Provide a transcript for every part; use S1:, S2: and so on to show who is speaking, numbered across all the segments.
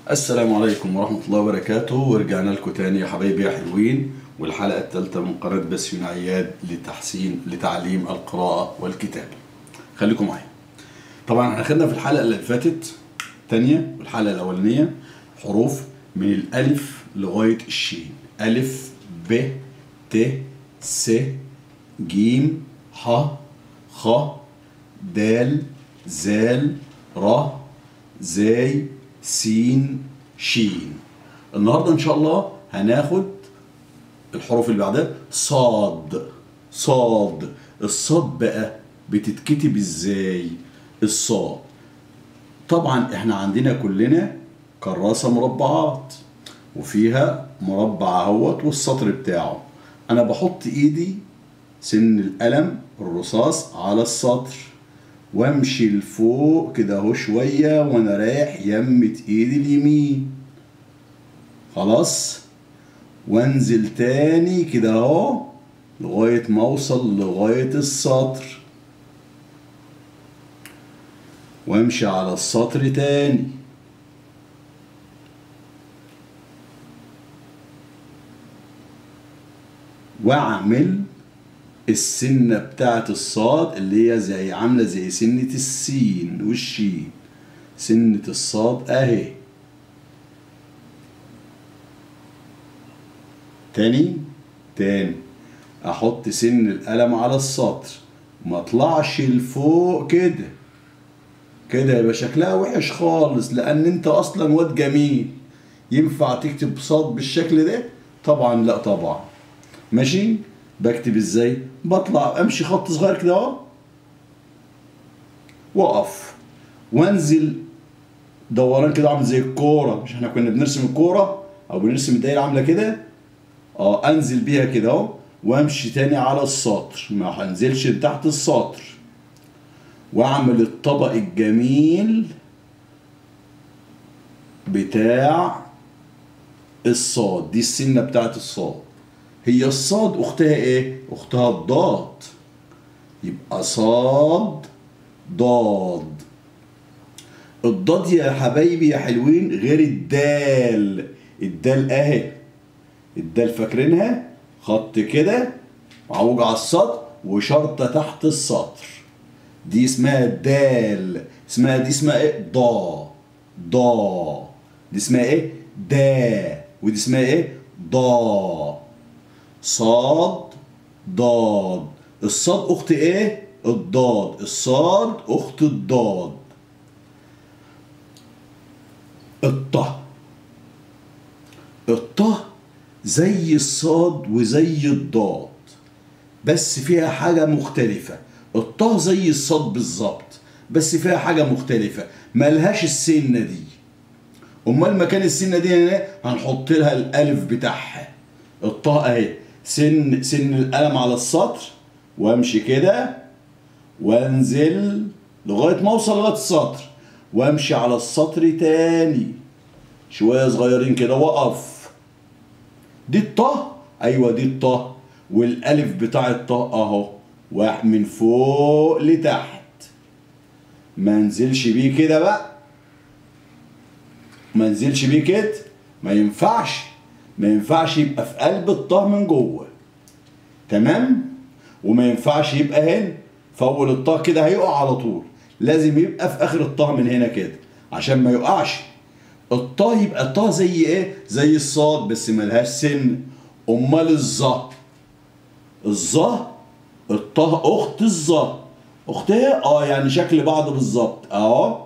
S1: السلام عليكم ورحمة الله وبركاته ورجعنا لكم تاني يا حبايبي يا حلوين والحلقة الثالثة من قناة بسيون عياد لتحسين لتعليم القراءة والكتابة خليكم معايا طبعا احنا خدنا في الحلقة اللي فاتت تانية والحلقة الأولانية حروف من الألف لغاية الشين ألف ب ت س جيم ح خ دال زال ر زاي سين شين النهارده ان شاء الله هناخد الحروف اللي بعدها صاد صاد الصاد بقى بتتكتب ازاي الصاد طبعا احنا عندنا كلنا كراسة مربعات وفيها مربع اهوت والسطر بتاعه انا بحط ايدي سن القلم الرصاص على السطر وامشي لفوق كده اهو شويه وانا رايح يمة ايدي اليمين خلاص وانزل تاني كده اهو لغايه ما اوصل لغايه السطر وامشي على السطر تاني واعمل السنة بتاعت الصاد اللي هي زي عاملة زي سنة السين والشين سنة الصاد اهي تاني تاني احط سن القلم على السطر ما اطلعش لفوق كده كده يبقى شكلها وحش خالص لان انت اصلا واد جميل ينفع تكتب صاد بالشكل ده طبعا لا طبعا ماشي بكتب ازاي بطلع امشي خط صغير كده اهو واقف وانزل دوران كده عامل زي الكوره مش احنا كنا بنرسم الكوره او بنرسم الدايره عامله كده اه انزل بيها كده اهو وامشي تاني على السطر ما هنزلش لتحت السطر واعمل الطبق الجميل بتاع الصاد دي السنه بتاعت الصاد هي الصاد اختها ايه اختها الضاد يبقى صاد ضاد الضاد يا حبايبي يا حلوين غير الدال الدال اهي الدال فاكرينها خط كده معوج على السطر وشرطه تحت السطر دي اسمها دال اسمها دي اسمها ايه ضا ضا دي اسمها ايه دا ودي اسمها ايه ضا صاد ضاد الصاد اخت ايه الضاد الصاد اخت الضاد الطه الطه زي الصاد وزي الضاد بس فيها حاجة مختلفة الطه زي الصاد بالظبط بس فيها حاجة مختلفة ملهاش السنة دي امال مكان السنة دي هنا هنحط لها الالف بتاعها الطه اهي سن سن القلم على السطر وامشي كده وانزل لغايه ما اوصل لغايه السطر وامشي على السطر تاني شويه صغيرين كده واقف دي الطه ايوه دي الطه والالف بتاع الطه اهو واحد من فوق لتحت ما انزلش بيه كده بقى ما انزلش بيه كده ما ينفعش ما ينفعش يبقى في قلب الطه من جوه تمام وما ينفعش يبقى هنا في اول الطه كده هيقع على طول لازم يبقى في اخر الطه من هنا كده عشان ما يقعش الطه يبقى الطه زي ايه زي الصاد بس ملهاش سن امال الظا الظا الطه اخت الظا اختها اه يعني شكل بعض بالظبط اهو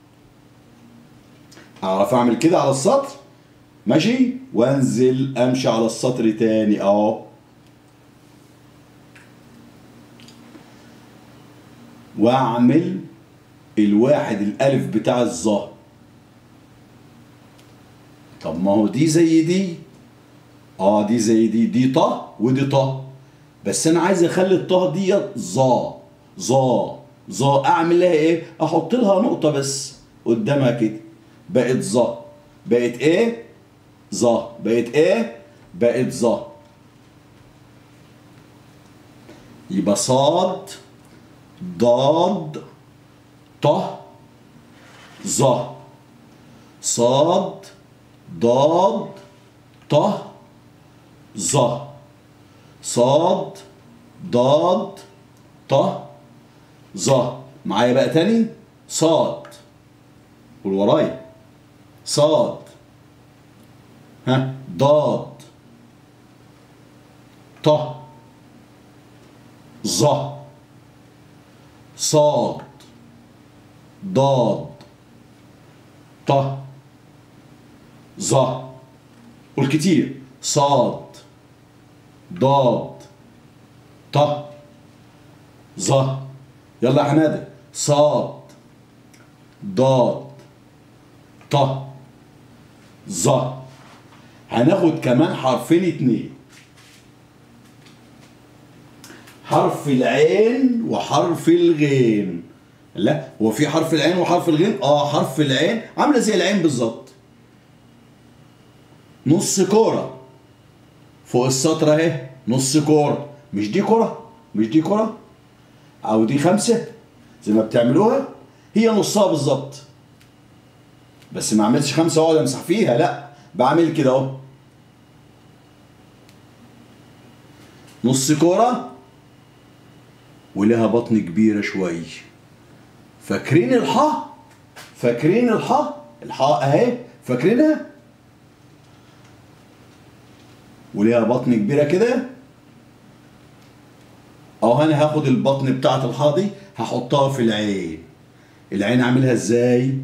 S1: اعرف اعمل كده على السطر ماشي وانزل امشي على السطر تاني اهو واعمل الواحد الالف بتاع الظا طب ما هو دي زي دي اه دي زي دي دي طه ودي طه بس انا عايز اخلي الطه دي ظا ظا ظا اعمل لها ايه احط لها نقطه بس قدامها كده بقت ظا بقت ايه ظا بقت ايه بقت ظا يبقى صاد ضاد ط ظ صاد ضاد ط ظ صاد ضاد ط ظ معايا بقى تاني صاد قول ورايا صاد ها ضاد ط ظ صاد ضاد ط ظ قول كتير صاد ضاد ط ظ يلا يا حماده صاد ضاد ط ظ هناخد كمان حرفين اتنين حرف العين وحرف الغين لا هو في حرف العين وحرف الغين اه حرف العين عامله زي العين بالظبط نص كوره فوق السطر اهي نص كوره مش دي كوره مش دي كوره او دي خمسه زي ما بتعملوها هي نصها بالظبط بس ما اعملش خمسه واقعد امسح فيها لا بعمل كده اهو نص كوره ولها بطن كبيره شويه فاكرين الحاء فاكرين الحاء الحاء اهي فاكرينها وليها بطن كبيره كده اهو انا هاخد البطن بتاعت الحاء دي هحطها في العين العين اعملها ازاي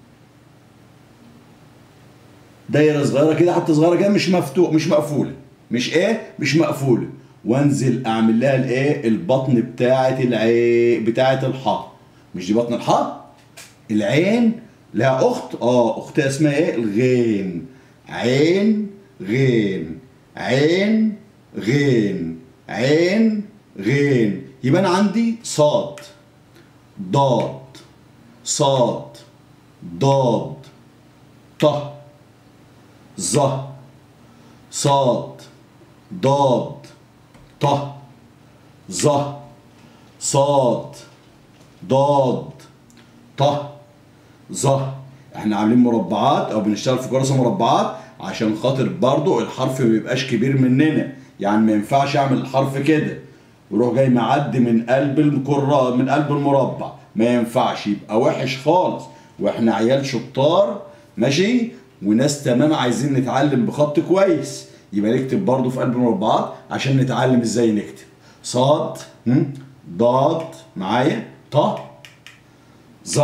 S1: دايره صغيره كده حتى صغيره كده مش مفتوح مش مقفوله مش ايه مش مقفوله وانزل اعمل لها الايه البطن بتاعه العين بتاعه الحاء مش دي بطن الحاء العين لها اخت اه اختها اسمها ايه الغين عين غين عين غين عين غين يبقى انا عندي صاد ضاد صاد ضاد ط ظ صاد ضاد ط ظ صاد ضاد ط ظ احنا عاملين مربعات او بنشتغل في كراسه مربعات عشان خاطر برضو الحرف ما يبقاش كبير مننا يعني ما ينفعش اعمل الحرف كده ويروح جاي معدي من قلب الكرة من قلب المربع ما ينفعش يبقى وحش خالص واحنا عيال شطار ماشي وناس تمام عايزين نتعلم بخط كويس يبقى نكتب برضو في قلب المربعات عشان نتعلم ازاي نكتب صاد هم، ضاد معايا ط ظ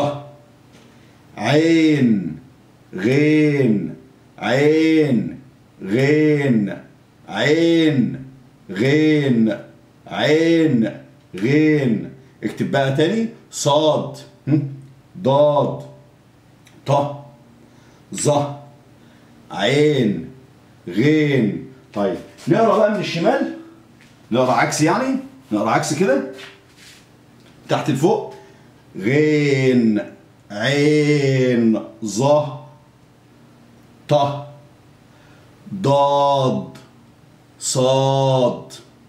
S1: عين غين عين غين عين غين عين غين اكتب بقى تاني صاد هم، ضاد ط ظ عين غين طيب نقرا بقى من الشمال نقرا عكس يعني نقرا عكس كده تحت لفوق غين عين ظ ط ضاد صاد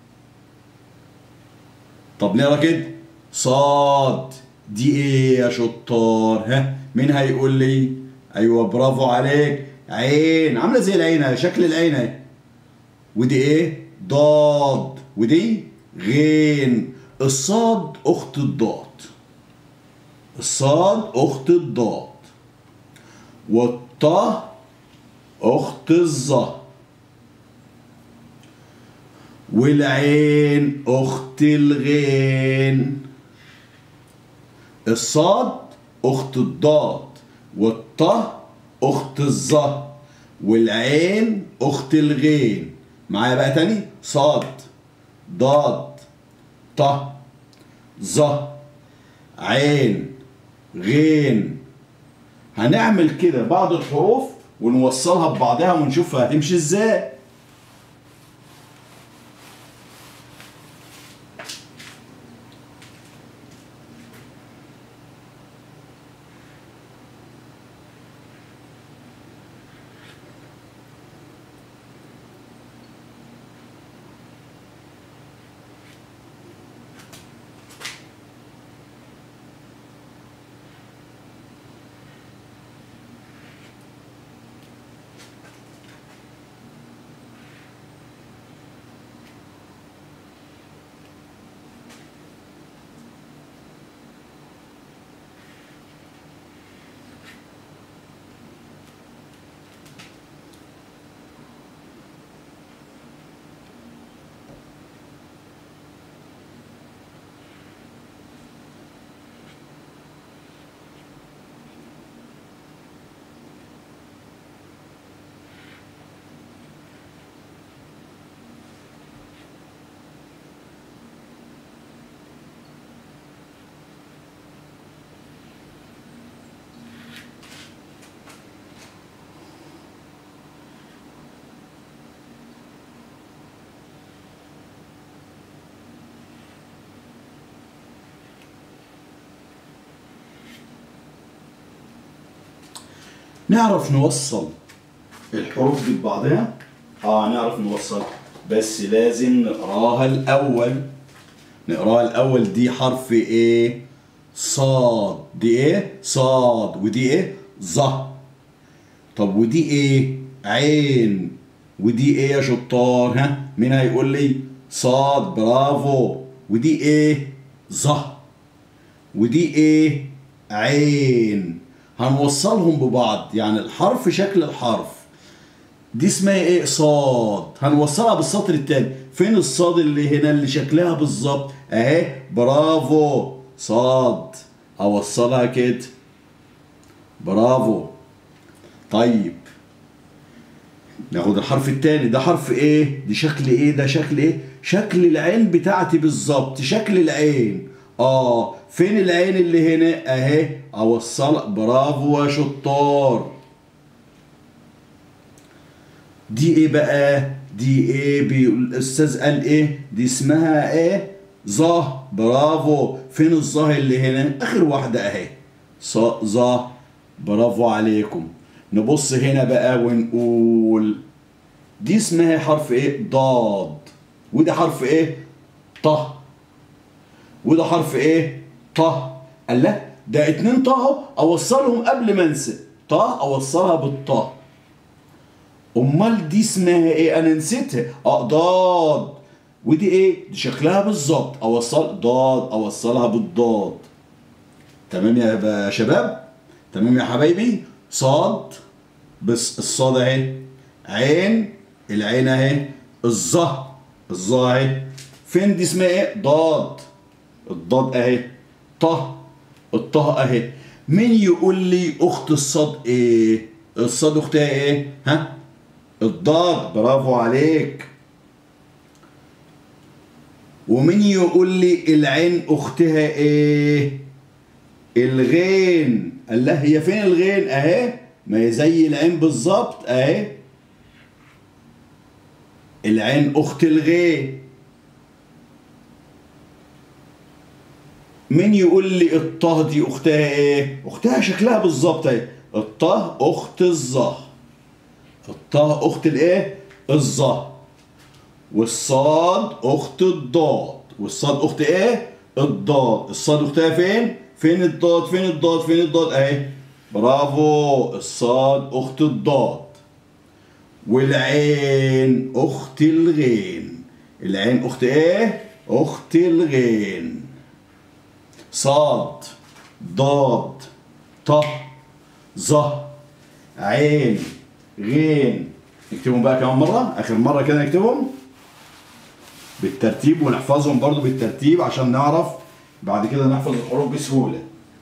S1: طب نقرا كده صاد دي ايه يا شطار ها مين هيقول لي ايوه برافو عليك عين عامله زي العين اهي شكل العين اهي ودي ايه ضاد ودي غين الصاد اخت الضاد الصاد اخت الضاد والطا اخت الظا والعين اخت الغين الصاد اخت الضاد والطا اخت الظا والعين اخت الغين معايا بقى تاني صاد ضاد ط ظ عين غين هنعمل كده بعض الحروف ونوصلها ببعضها ونشوفها هتمشي ازاي نعرف نوصل الحروف دي ببعضها اه نعرف نوصل بس لازم نقراها الاول نقراها الاول دي حرف ايه صاد دي ايه صاد ودي ايه ظ طب ودي ايه عين ودي ايه يا شطار ها مين هيقول لي صاد برافو ودي ايه ظ ودي ايه عين هنوصلهم ببعض يعني الحرف شكل الحرف دي اسمها ايه صاد هنوصلها بالسطر التاني فين الصاد اللي هنا اللي شكلها بالظبط اهي برافو صاد اوصلها كده برافو طيب ناخد الحرف التاني ده حرف ايه دي شكل ايه ده شكل ايه شكل العين بتاعتي بالظبط شكل العين اه فين العين اللي هنا اهي اوصل برافو يا شطار دي ايه بقى دي ايه بيقول الاستاذ قال ايه دي اسمها ايه ظه برافو فين الظه اللي هنا اخر واحده اهي ص ظه برافو عليكم نبص هنا بقى ونقول دي اسمها حرف ايه ضاد وده حرف ايه طه وده حرف ايه طه قال لا ده اتنين طه اوصلهم قبل ما انسى طه اوصلها بالطه امال دي اسمها ايه انا نسيتها اه ضاد ودي ايه دي شكلها بالظبط اوصل ضاد اوصلها بالضاد تمام يا شباب تمام يا حبايبي صاد بس الصاد اهي عين العين اهي الظه الظه اهي فين دي اسمها ايه ضاد الضاد اهي طه الطه اهي مين يقول لي اخت الصاد ايه الصاد اختها ايه ها الضاد برافو عليك ومين يقول لي العين اختها ايه الغين قال لها هي فين الغين اهي ما هي زي العين بالظبط اهي العين اخت الغين مين يقول لي الطه دي اختها ايه اختها شكلها بالظبط اهي الطه اخت الظه الطه اخت الايه الظه والصاد اخت الضاد والصاد اخت ايه الضاد الصاد اختها فين فين الضاد فين الضاد فين الضاد اهي برافو الصاد اخت الضاد والعين اخت الغين العين اخت ايه اخت الغين صاد ضاد ط ظ عين غين نكتبهم بقى كمان مرة آخر مرة كده نكتبهم بالترتيب ونحفظهم برضو بالترتيب عشان نعرف بعد كده نحفظ الحروف بسهولة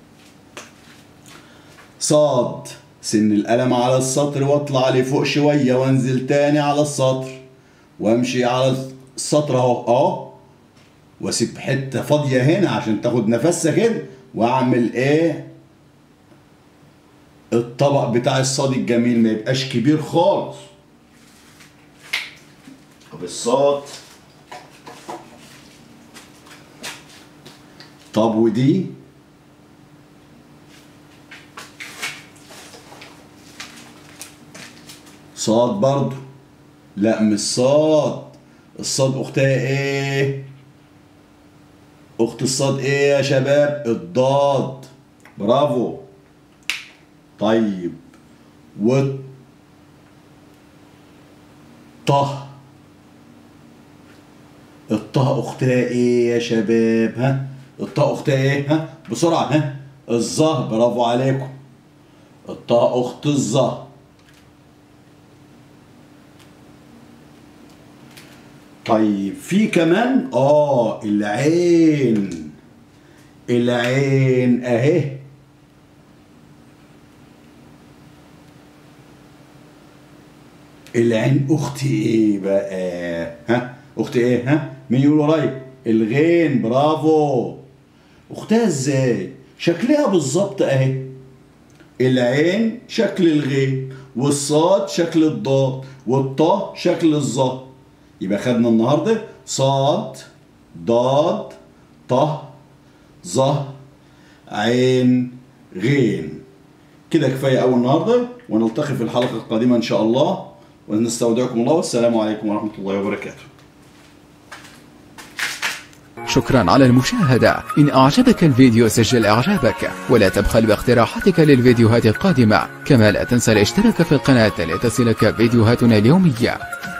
S1: صاد سن القلم على السطر واطلع لفوق شوية وانزل تاني على السطر وامشي على السطر اهو اهو واسيب حتة فاضية هنا عشان تاخد نفسها كده واعمل ايه الطبق بتاع الصاد الجميل ما يبقاش كبير خالص طب الصاد طب ودي صاد برضو لا مش صاد الصاد اختها ايه اخت الصاد ايه يا شباب الضاد برافو طيب والطه الطه اختها ايه يا شباب ها الطه اختها ايه ها بسرعه ها الظه برافو عليكم الطه اخت الظه طيب في كمان اه العين العين اهي العين اختي ايه بقى ها اختي ايه ها مين يقول ورايا الغين برافو اختها ازاي شكلها بالظبط اهي العين شكل الغين والصاد شكل الضاد والطاء شكل الظا يبقى خدنا النهارده صاد ضاد طه ظ عين غين كده كفايه اول النهارده ونلتقي في الحلقه القادمه ان شاء الله ونستودعكم الله والسلام عليكم ورحمه الله وبركاته
S2: شكرا على المشاهدة إن أعجبك الفيديو سجل إعجابك ولا تبخل باقتراحاتك للفيديوهات القادمة كما لا تنسى الاشتراك في القناة لتصلك فيديوهاتنا اليومية